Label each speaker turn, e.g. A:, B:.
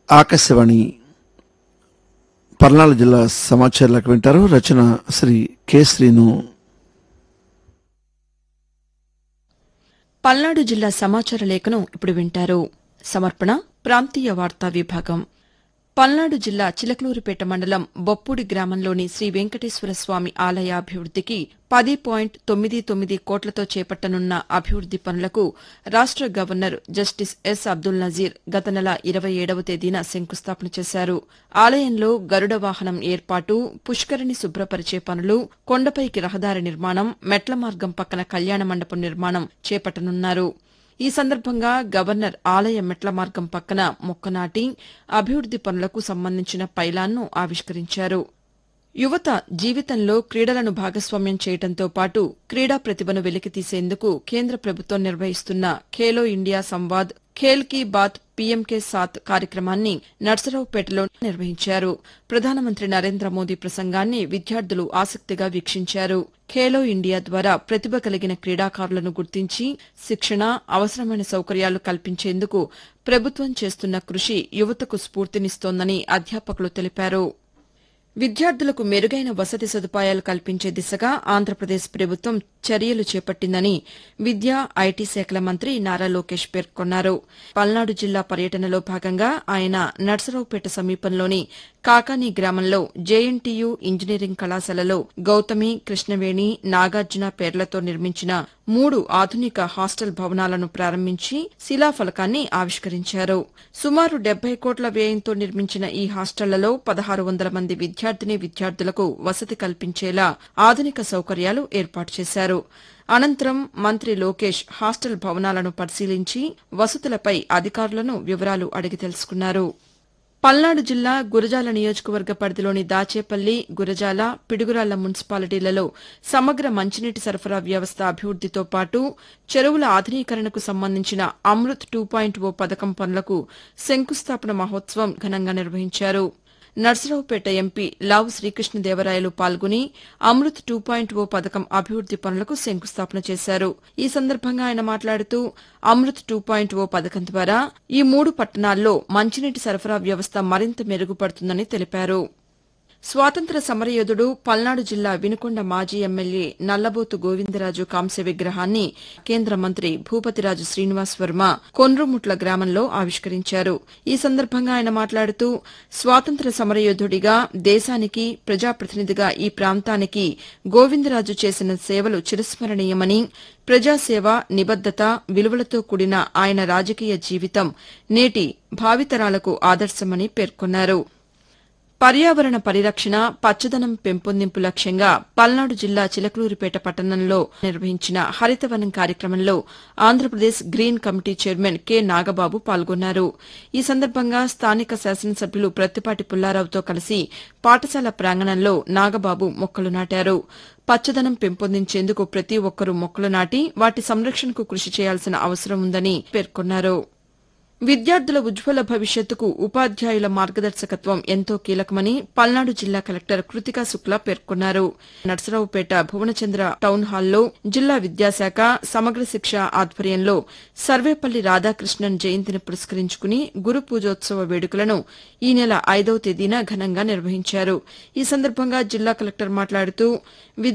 A: ఆకాశవాణి పల్నాడు జిల్లా సమాచారాలకు వింటారు రచన శ్రీ కె శ్రీను
B: పల్నాడు జిల్లా సమాచార లేఖను ఇప్పుడు వింటారు సమర్పణ ప్రాంతీయ వార్తా విభాగం పల్నాడు జిల్లా చిలకలూరిపేట మండలం బొప్పూడి గ్రామంలోని శ్రీ వెంకటేశ్వర స్వామి ఆలయ అభివృద్దికి పది పాయింట్ తొమ్మిది తొమ్మిది కోట్లతో చేపట్టనున్న అభివృద్ది పనులకు రాష్ట governor justice S Abdul Nazeer గత నెల ఇరవై ఏడవ తేదీన శంకుస్థాపన చేశారు ఆలయంలో గరుడ వాహనం ఏర్పాటు పుష్కరిణి శుభ్రపరిచే పనులు కొండపైకి రహదారి నిర్మాణం మెట్ల మార్గం పక్కన కళ్యాణ మండపం నిర్మాణం చేపట్టనున్నారు ఈ సందర్భంగా గవర్నర్ ఆలయ మెట్ల మార్గం పక్కన మొక్క నాటి అభివృద్ది పనులకు సంబంధించిన పైలాన్ను ఆవిష్కరించారు యువత జీవితంలో క్రీడలను భాగస్వామ్యం చేయడంతో పాటు క్రీడా ప్రతిభను వెలికితీసేందుకు కేంద్ర ప్రభుత్వం నిర్వహిస్తున్న ఖేలో ఇండియా సంవాద్ ఖేల్ కీ బాత్ పీఎంకే సాత్ కార్యక్రమాన్ని నర్సరావుపేటలో నిర్వహించారు ప్రధానమంత్రి నరేంద్ర మోదీ ప్రసంగాన్ని విద్యార్థులు ఆసక్తిగా వీక్షించారు ఖేలో ఇండియా ద్వారా ప్రతిభ కలిగిన క్రీడాకారులను గుర్తించి శిక్షణ అవసరమైన సౌకర్యాలు కల్పించేందుకు ప్రభుత్వం చేస్తున్న కృషి యువతకు స్ఫూర్తినిస్తోందని అధ్యాపకులు తెలిపారు విద్యార్థులకు మెరుగైన వసతి సదుపాయాలు కల్పించే దిశగా ఆంధ్రప్రదేశ్ ప్రభుత్వం చర్యలు చేపట్టిందని విద్యా ఐటీ శాఖల మంత్రి నారా లోకేష్ పేర్కొన్నారు పల్నాడు జిల్లా పర్యటనలో భాగంగా ఆయన నర్సరావుపేట సమీపంలోని కాకాని గ్రామంలో జేఎన్టీయూ ఇంజనీరింగ్ కళాశాలలో గౌతమి కృష్ణవేణి నాగార్జున పేర్లతో నిర్మించిన మూడు ఆధునిక హాస్టల్ భవనాలను ప్రారంభించి శిలాఫలకాన్ని ఆవిష్కరించారు సుమారు డెబ్బై కోట్ల వ్యయంతో నిర్మించిన ఈ హాస్టళ్లలో పదహారు వందల మంది విద్యార్థిని విద్యార్థులకు వసతి కల్పించేలా ఆధునిక సౌకర్యాలు ఏర్పాటు చేశారు అనంతరం మంత్రి లోకేష్ హాస్టల్ భవనాలను పరిశీలించి వసతులపై అధికారులను వివరాలు అడిగి తెలుసుకున్నారు పల్నాడు జిల్లా గురజాల నియోజకవర్గ పరిధిలోని దాచేపల్లి గురజాల పిడుగురాళ్ల మున్సిపాలిటీలలో సమగ్ర మంచినీటి సరఫరా వ్యవస్థ అభివృద్దితో పాటు చెరువుల ఆధునీకరణకు సంబంధించిన అమృత్ టూ పాయింట్ ఓ పథకం పనులకు శంకుస్థాపన మహోత్సవం ఘనంగా నిర్వహించారు నర్సరావుపేట ఎంపీ లావు శ్రీకృష్ణదేవరాయలు పాల్గొని అమృత్ టూ పాయింట్ ఓ పథకం అభివృద్ది పనులకు శంకుస్థాపన చేశారు ఈ సందర్భంగా ఆయన మాట్లాడుతూ అమృత్ టూ పాయింట్ ఓ పథకం ద్వారా ఈ మూడు పట్టణాల్లో మంచినీటి సరఫరా వ్యవస్థ మరింత మెరుగుపడుతుందని తెలిపారు స్వాతంత్ర సమరయోధుడు పల్నాడు జిల్లా వినుకొండ మాజీ ఎమ్మెల్యే నల్లబోతు గోవిందరాజు కాంస్య విగ్రహాన్ని కేంద్ర మంత్రి భూపతిరాజు శ్రీనివాస్ వర్మ కొండ్రుముట్ల గ్రామంలో ఆవిష్కరించారు ఈ సందర్భంగా ఆయన మాట్లాడుతూ స్వాతంత్ర సమరయోధుడిగా దేశానికి ప్రజాప్రతినిధిగా ఈ ప్రాంతానికి గోవిందరాజు చేసిన సేవలు చిరస్మరణీయమని ప్రజాసేవ నిబద్దత విలువలతో కూడిన ఆయన రాజకీయ జీవితం నేటి భావితరాలకు ఆదర్శమని పేర్కొన్నారు పర్యావరణ పరిరక్షణ పచ్చదనం పెంపొందింపు లక్ష్యంగా పల్నాడు జిల్లా చిలకలూరిపేట పట్టణంలో నిర్వహించిన హరితవనం కార్యక్రమంలో Andhra Pradesh green committee chairman K Nagababu పాల్గొన్నారు ఈ సందర్భంగా స్థానిక శాసనసభ్యులు ప్రత్తిపాటి పుల్లారావుతో కలిసి పాఠశాల ప్రాంగణంలో నాగబాబు మొక్కలు నాటారు పచ్చదనం పెంపొందించేందుకు ప్రతి ఒక్కరూ మొక్కలు నాటి వాటి సంరక్షణకు కృషి చేయాల్సిన అవసరం ఉందని పేర్కొన్నారు విద్యార్థుల ఉజ్వల భవిష్యత్తుకు ఉపాధ్యాయుల మార్గదర్శకత్వం ఎంతో కీలకమని పల్నాడు జిల్లా కలెక్టర్ కృతికా శుక్లా పేర్కొన్నారు నర్సరావుపేట భువనచంద్ర టౌన్ హాల్లో జిల్లా విద్యాశాఖ సమగ్ర శిక్ష ఆధ్వర్యంలో సర్వేపల్లి రాధాకృష్ణన్ జయంతిని పురస్కరించుకుని గురు పూజోత్సవ వేడుకలను ఈ నెల ఐదవ తేదీన ఘనంగా నిర్వహించారు ఈ సందర్భంగా జిల్లా కలెక్టర్ మాట్లాడుతూ